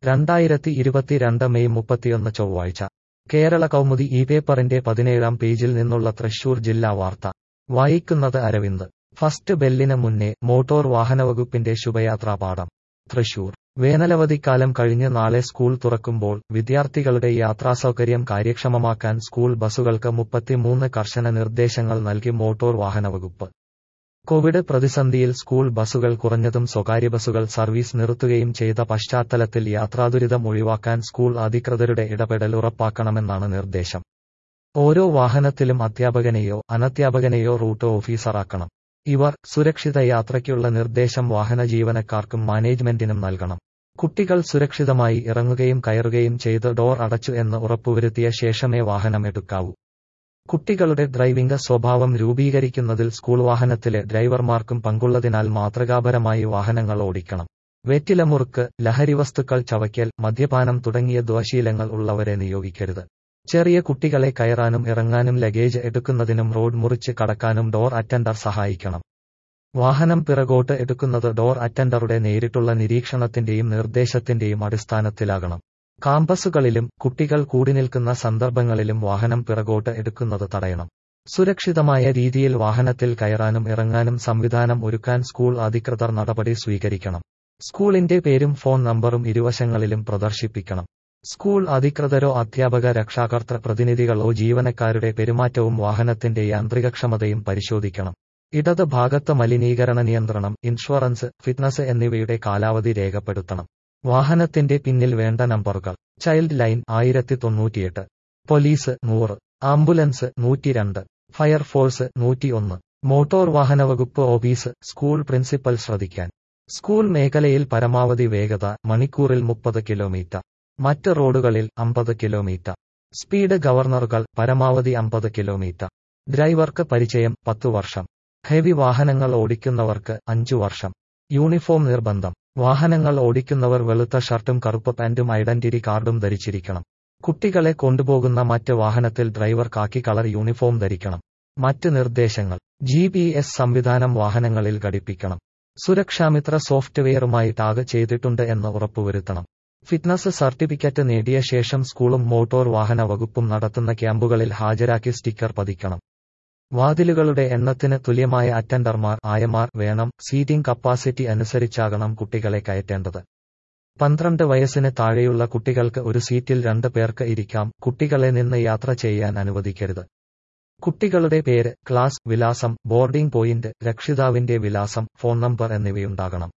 രണ്ടായിരത്തി ഇരുപത്തിരണ്ട് മെയ് മുപ്പത്തിയൊന്ന് ചൊവ്വാഴ്ച കേരള കൗമുദി ഈ പേപ്പറിന്റെ പതിനേഴാം പേജിൽ നിന്നുള്ള തൃശൂർ ജില്ലാ വാർത്ത വായിക്കുന്നത് അരവിന്ദ് ഫസ്റ്റ് ബെല്ലിന് മുന്നേ മോട്ടോർ വാഹനവകുപ്പിന്റെ ശുഭയാത്രാ പാഠം തൃശൂർ വേനലവധിക്കാലം കഴിഞ്ഞ് നാളെ സ്കൂൾ തുറക്കുമ്പോൾ വിദ്യാർത്ഥികളുടെ യാത്രാസൗകര്യം കാര്യക്ഷമമാക്കാൻ സ്കൂൾ ബസുകൾക്ക് മുപ്പത്തിമൂന്ന് കർശന നിർദ്ദേശങ്ങൾ നൽകി മോട്ടോർ വാഹനവകുപ്പ് കോവിഡ് പ്രതിസന്ധിയിൽ സ്കൂൾ ബസുകൾ കുറഞ്ഞതും സ്വകാര്യ ബസുകൾ സർവീസ് നിർത്തുകയും ചെയ്ത പശ്ചാത്തലത്തിൽ യാത്രാദുരിതം ഒഴിവാക്കാൻ സ്കൂൾ അധികൃതരുടെ ഇടപെടൽ ഉറപ്പാക്കണമെന്നാണ് നിർദ്ദേശം ഓരോ വാഹനത്തിലും അധ്യാപകനെയോ അനധ്യാപകനെയോ റൂട്ട് ഓഫീസറാക്കണം ഇവർ സുരക്ഷിത യാത്രയ്ക്കുള്ള നിർദ്ദേശം വാഹന ജീവനക്കാർക്കും മാനേജ്മെന്റിനും നൽകണം കുട്ടികൾ സുരക്ഷിതമായി ഇറങ്ങുകയും കയറുകയും ചെയ്ത് ഡോർ അടച്ചു എന്ന് ഉറപ്പുവരുത്തിയ ശേഷമേ വാഹനം എടുക്കാവൂ കുട്ടികളുടെ ഡ്രൈവിംഗ് സ്വഭാവം രൂപീകരിക്കുന്നതിൽ സ്കൂൾ വാഹനത്തിലെ ഡ്രൈവർമാർക്കും പങ്കുള്ളതിനാൽ മാതൃകാപരമായി വാഹനങ്ങൾ ഓടിക്കണം വെറ്റിലമുറുക്ക് ലഹരിവസ്തുക്കൾ ചവയ്ക്കൽ മദ്യപാനം തുടങ്ങിയ ദുശീലങ്ങൾ ഉള്ളവരെ നിയോഗിക്കരുത് ചെറിയ കുട്ടികളെ കയറാനും ഇറങ്ങാനും ലഗേജ് എടുക്കുന്നതിനും റോഡ് മുറിച്ച് കടക്കാനും ഡോർ അറ്റൻഡർ സഹായിക്കണം വാഹനം പിറകോട്ട് എടുക്കുന്നത് ഡോർ അറ്റൻഡറുടെ നേരിട്ടുള്ള നിരീക്ഷണത്തിന്റെയും നിർദ്ദേശത്തിന്റെയും അടിസ്ഥാനത്തിലാകണം കാമ്പസുകളിലും കുട്ടികൾ കൂടി നിൽക്കുന്ന സന്ദർഭങ്ങളിലും വാഹനം പിറകോട്ട് എടുക്കുന്നത് തടയണം സുരക്ഷിതമായ രീതിയിൽ വാഹനത്തിൽ കയറാനും ഇറങ്ങാനും സംവിധാനം ഒരുക്കാൻ സ്കൂൾ അധികൃതർ നടപടി സ്വീകരിക്കണം സ്കൂളിന്റെ പേരും ഫോൺ നമ്പറും ഇരുവശങ്ങളിലും പ്രദർശിപ്പിക്കണം സ്കൂൾ അധികൃതരോ അധ്യാപക രക്ഷാകർത്തൃ പ്രതിനിധികളോ ജീവനക്കാരുടെ പെരുമാറ്റവും വാഹനത്തിന്റെ യാന്ത്രികക്ഷമതയും പരിശോധിക്കണം ഇടത് ഭാഗത്ത് മലിനീകരണ നിയന്ത്രണം ഇൻഷുറൻസ് ഫിറ്റ്നസ് എന്നിവയുടെ കാലാവധി രേഖപ്പെടുത്തണം വാഹനത്തിന്റെ പിന്നിൽ വേണ്ട നമ്പറുകൾ ചൈൽഡ് ലൈൻ ആയിരത്തി തൊണ്ണൂറ്റിയെട്ട് പോലീസ് നൂറ് ആംബുലൻസ് നൂറ്റിരണ്ട് ഫയർഫോഴ്സ് നൂറ്റിയൊന്ന് മോട്ടോർ വാഹന വകുപ്പ് ഓഫീസ് സ്കൂൾ പ്രിൻസിപ്പൽ ശ്രദ്ധിക്കാൻ സ്കൂൾ മേഖലയിൽ പരമാവധി വേഗത മണിക്കൂറിൽ മുപ്പത് കിലോമീറ്റർ മറ്റ് റോഡുകളിൽ അമ്പത് കിലോമീറ്റർ സ്പീഡ് ഗവർണറുകൾ പരമാവധി അമ്പത് കിലോമീറ്റർ ഡ്രൈവർക്ക് പരിചയം പത്തു വർഷം ഹെവി വാഹനങ്ങൾ ഓടിക്കുന്നവർക്ക് അഞ്ചു വർഷം യൂണിഫോം നിർബന്ധം വാഹനങ്ങൾ ഓടിക്കുന്നവർ വെളുത്ത ഷർട്ടും കറുപ്പ് പാന്റും ഐഡന്റിറ്റി കാർഡും ധരിച്ചിരിക്കണം കുട്ടികളെ കൊണ്ടുപോകുന്ന മറ്റ് വാഹനത്തിൽ ഡ്രൈവർ കാക്കി കളർ യൂണിഫോം ധരിക്കണം മറ്റ് നിർദ്ദേശങ്ങൾ ജി സംവിധാനം വാഹനങ്ങളിൽ ഘടിപ്പിക്കണം സുരക്ഷാമിത്ര സോഫ്റ്റ്വെയറുമായി ടാഗ് ചെയ്തിട്ടുണ്ട് എന്ന് ഉറപ്പുവരുത്തണം ഫിറ്റ്നസ് സർട്ടിഫിക്കറ്റ് നേടിയ ശേഷം സ്കൂളും മോട്ടോർ വാഹന വകുപ്പും നടത്തുന്ന ക്യാമ്പുകളിൽ ഹാജരാക്കി സ്റ്റിക്കർ പതിക്കണം വാതിലുകളുടെ എണ്ണത്തിന് തുല്യമായ അറ്റൻഡർമാർ ആയമാർ വേണം സീറ്റിംഗ് കപ്പാസിറ്റി അനുസരിച്ചാകണം കുട്ടികളെ കയറ്റേണ്ടത് പന്ത്രണ്ട് വയസ്സിന് താഴെയുള്ള കുട്ടികൾക്ക് ഒരു സീറ്റിൽ രണ്ട് പേർക്ക് ഇരിക്കാം കുട്ടികളെ നിന്ന് യാത്ര ചെയ്യാൻ അനുവദിക്കരുത് കുട്ടികളുടെ പേര് ക്ലാസ് വിലാസം ബോർഡിംഗ് പോയിന്റ് രക്ഷിതാവിന്റെ വിലാസം ഫോൺ നമ്പർ എന്നിവയുണ്ടാകണം